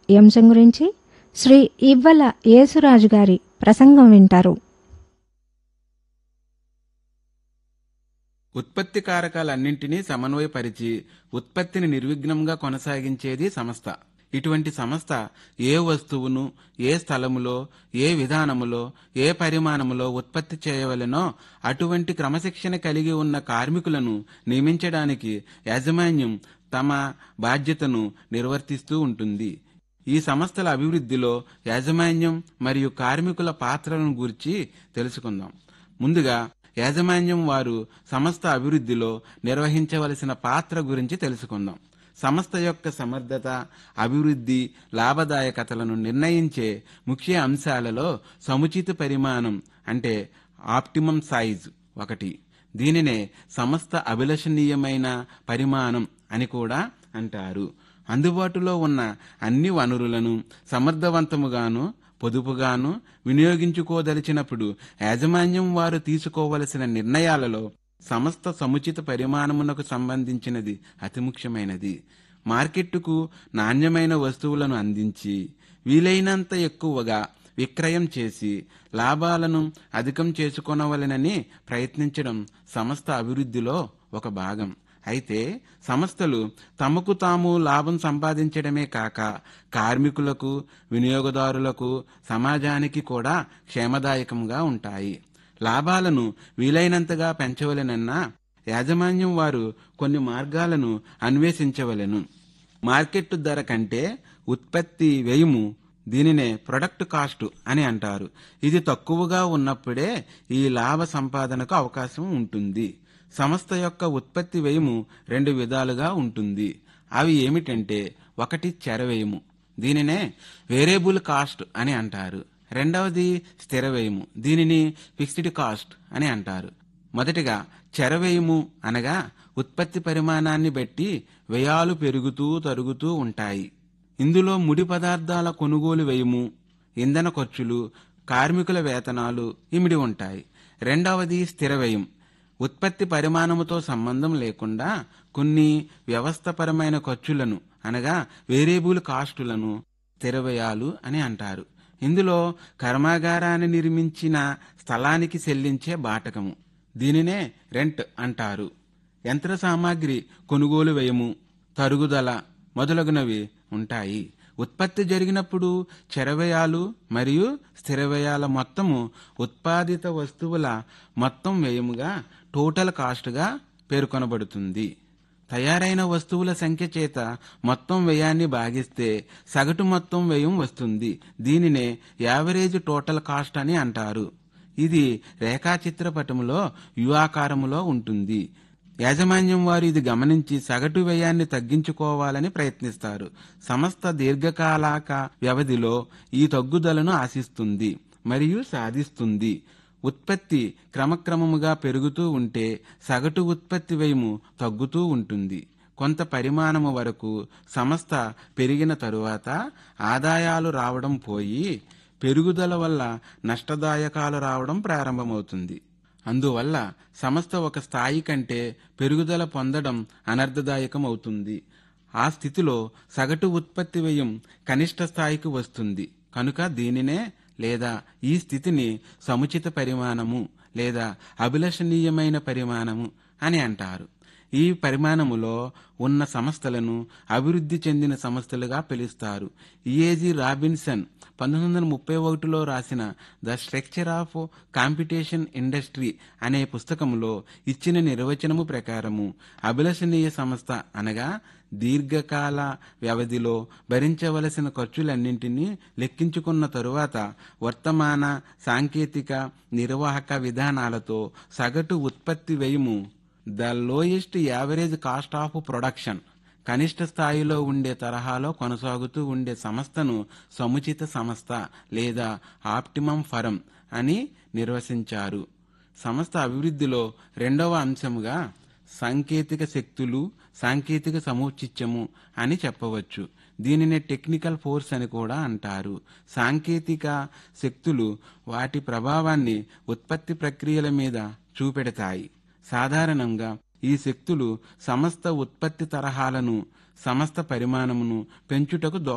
ఈ అంశం గురించి శ్రీ ఇవ్వల యేసురాజు గారి ప్రసంగం వింటారు ఉత్పత్తి కారకాలన్నింటినీ సమన్వయపరిచి ఉత్పత్తిని నిర్విఘ్నంగా కొనసాగించేది సంస్థ ఇటువంటి సంస్థ ఏ వస్తువును ఏ స్థలములో ఏ విధానములో ఏ పరిమాణములో ఉత్పత్తి చేయవలెనో అటువంటి క్రమశిక్షణ కలిగి ఉన్న కార్మికులను నియమించడానికి యాజమాన్యం తమ బాధ్యతను నిర్వర్తిస్తూ ఉంటుంది ఈ సంస్థల అభివృద్ధిలో యాజమాన్యం మరియు కార్మికుల పాత్రలను గురించి తెలుసుకుందాం ముందుగా యాజమాన్యం వారు సంస్థ అభివృద్ధిలో నిర్వహించవలసిన పాత్ర గురించి తెలుసుకుందాం సంస్థ యొక్క సమర్థత అభివృద్ధి లాభదాయకతలను నిర్ణయించే ముఖ్య అంశాలలో సముచిత పరిమాణం అంటే ఆప్టిమం సైజ్ ఒకటి దీనినే సంస్థ అభిలషణీయమైన పరిమాణం అని కూడా అంటారు అందుబాటులో ఉన్న అన్ని వనరులను సమర్థవంతముగాను పొదుపుగాను వినియోగించుకోదలిచినప్పుడు యాజమాన్యం వారు తీసుకోవలసిన నిర్ణయాలలో సంస్థ సముచిత పరిమాణమునకు సంబంధించినది అతి ముఖ్యమైనది మార్కెట్టుకు నాణ్యమైన వస్తువులను అందించి వీలైనంత ఎక్కువగా విక్రయం చేసి లాభాలను అధికం చేసుకొనవలెనని ప్రయత్నించడం సంస్థ అభివృద్ధిలో ఒక భాగం అయితే సంస్థలు తమకు తాము లాభం సంపాదించడమే కాక కార్మికులకు వినియోగదారులకు సమాజానికి కూడా క్షేమదాయకంగా ఉంటాయి లాభాలను వీలైనంతగా పెంచవలెనన్నా యాజమాన్యం వారు కొన్ని మార్గాలను అన్వేషించవలెను మార్కెట్ ధర కంటే ఉత్పత్తి వ్యయము దీనినే ప్రొడక్ట్ కాస్ట్ అని అంటారు ఇది తక్కువగా ఉన్నప్పుడే ఈ లాభ సంపాదనకు అవకాశం ఉంటుంది సంస్థ యొక్క ఉత్పత్తి వ్యయము రెండు విధాలుగా ఉంటుంది అవి ఏమిటంటే ఒకటి చెర వ్యయము దీనినే వేరియబుల్ కాస్ట్ అని అంటారు రెండవది స్థిర వ్యయము దీనిని ఫిక్స్డ్ కాస్ట్ అని అంటారు మొదటిగా చెర వ్యయము అనగా ఉత్పత్తి పరిమాణాన్ని బట్టి వ్యయాలు పెరుగుతూ తరుగుతూ ఉంటాయి ఇందులో ముడి పదార్థాల కొనుగోలు వ్యయము ఇంధన ఖర్చులు కార్మికుల వేతనాలు ఇమిడి ఉంటాయి రెండవది స్థిర వ్యయం ఉత్పత్తి పరిమాణముతో సంబంధం లేకుండా కొన్ని వ్యవస్థపరమైన ఖర్చులను అనగా వేరియబుల్ కాస్టులను స్థిర వ్యయాలు అని అంటారు ఇందులో కర్మాగారాన్ని నిర్మించిన స్థలానికి చెల్లించే బాటకము దీనినే రెంట్ అంటారు యంత్ర సామాగ్రి కొనుగోలు వ్యయము తరుగుదల మొదలగునవి ఉంటాయి ఉత్పత్తి జరిగినప్పుడు చెరవ్యయాలు మరియు స్థిర వ్యయాల మొత్తము ఉత్పాదిత వస్తువుల మొత్తం వ్యయముగా టోటల్ కాస్ట్గా పేర్కొనబడుతుంది తయారైన వస్తువుల సంఖ్య చేత మొత్తం వ్యయాన్ని భాగిస్తే సగటు మొత్తం వ్యయం వస్తుంది దీనినే యావరేజ్ టోటల్ కాస్ట్ అని అంటారు ఇది రేఖాచిత్రపటములో యువాకారములో ఉంటుంది యాజమాన్యం వారు ఇది గమనించి సగటు వ్యయాన్ని తగ్గించుకోవాలని ప్రయత్నిస్తారు సంస్థ దీర్ఘకాలాక వ్యవధిలో ఈ తగ్గుదలను ఆశిస్తుంది మరియు సాధిస్తుంది ఉత్పత్తి క్రమక్రమముగా పెరుగుతూ ఉంటే సగటు ఉత్పత్తి వ్యయము తగ్గుతూ ఉంటుంది కొంత పరిమాణము వరకు సంస్థ పెరిగిన తరువాత ఆదాయాలు రావడం పోయి పెరుగుదల వల్ల నష్టదాయకాలు రావడం ప్రారంభమవుతుంది అందువల్ల సంస్థ ఒక స్థాయి కంటే పెరుగుదల పొందడం అనర్థదాయకం అవుతుంది ఆ స్థితిలో సగటు ఉత్పత్తి వ్యయం కనిష్ట స్థాయికి వస్తుంది కనుక దీనినే లేదా ఈ స్థితిని సముచిత పరిమాణము లేదా అభిలషణీయమైన పరిమాణము అని అంటారు ఈ పరిమాణములో ఉన్న సంస్థలను అభివృద్ధి చెందిన సంస్థలుగా పిలుస్తారు ఈఏజీ రాబిన్సన్ పంతొమ్మిది వందల ముప్పై ఒకటిలో రాసిన the structure of competition industry అనే పుస్తకంలో ఇచ్చిన నిర్వచనము ప్రకారము అభిలషణీయ సంస్థ అనగా దీర్ఘకాల వ్యవధిలో భరించవలసిన ఖర్చులన్నింటినీ లెక్కించుకున్న తరువాత వర్తమాన సాంకేతిక నిర్వాహక విధానాలతో సగటు ఉత్పత్తి వ్యయము the lowest average cost of production కనిష్ట స్థాయిలో ఉండే తరహాలో కొనసాగుతూ ఉండే సంస్థను సముచిత సంస్థ లేదా ఆప్టిమం ఫరం అని నిర్వచించారు సంస్థ అభివృద్ధిలో రెండవ అంశముగా సాంకేతిక శక్తులు సాంకేతిక సముచిత్యము అని చెప్పవచ్చు దీనిని టెక్నికల్ ఫోర్స్ అని కూడా అంటారు సాంకేతిక శక్తులు వాటి ప్రభావాన్ని ఉత్పత్తి ప్రక్రియల మీద చూపెడతాయి సాధారణంగా ఈ శక్తులు సమస్త ఉత్పత్తి తరహాలను సమస్త పరిమాణమును పెంచుటకు దో